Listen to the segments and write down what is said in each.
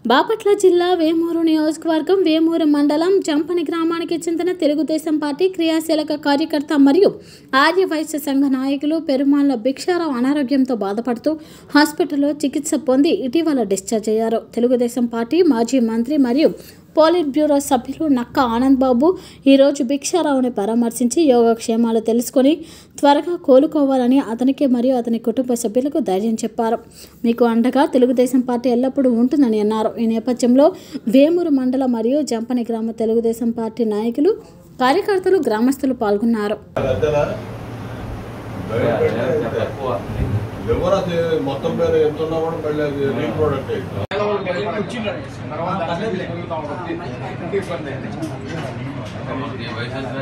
బాపట్ల జిల్లా వేమూరు నియోజకవర్గం వేమూరు మండలం జంపని గ్రామానికి చెందిన తెలుగుదేశం పార్టీ క్రియాశీలక కార్యకర్త మరియు ఆర్య వైశ్య సంఘ నాయకులు పెరుమాళ్ల భిక్షారావు అనారోగ్యంతో బాధపడుతూ హాస్పిటల్లో చికిత్స పొంది ఇటీవల డిశ్చార్జ్ అయ్యారు తెలుగుదేశం పార్టీ మాజీ మంత్రి మరియు పోలిట్ బ్యూరో సభ్యులు నక్క ఆనంద్ బాబు ఈరోజు భిక్షారావుని పరామర్శించి యోగక్షేమాలు తెలుసుకొని త్వరగా కోలుకోవాలని అతనికి మరియు అతని కుటుంబ సభ్యులకు ధైర్యం చెప్పారు మీకు అండగా తెలుగుదేశం పార్టీ ఎల్లప్పుడూ ఉంటుందని అన్నారు ఈ నేపథ్యంలో వేమూరు మండల మరియు జంపని గ్రామ తెలుగుదేశం పార్టీ నాయకులు కార్యకర్తలు గ్రామస్తులు పాల్గొన్నారు పెద్దనా? తక్కువ ఎవరు అది మొత్తం పేరు ఎంత ఉన్నా కూడా మళ్ళీ అది రీప్రొడక్ట్ అయింది ఈ వయసు వచ్చినా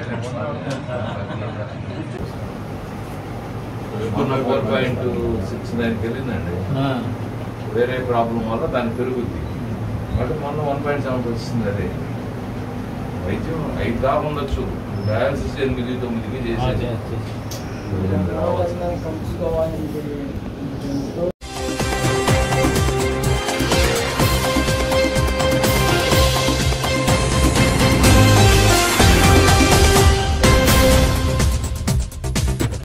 మొన్న ఫోర్ పాయింట్ సిక్స్ నైన్కి వెళ్ళిందండి వేరే ప్రాబ్లం వల్ల దాన్ని పెరుగుద్ది బట్ మొన్న వన్ పాయింట్ సెవెన్ వచ్చింది అది వైద్యం ఐదు దాకా ఉండొచ్చు డయాలసిస్ ఎనిమిది తొమ్మిదికి చేసేది రావాల్సింది.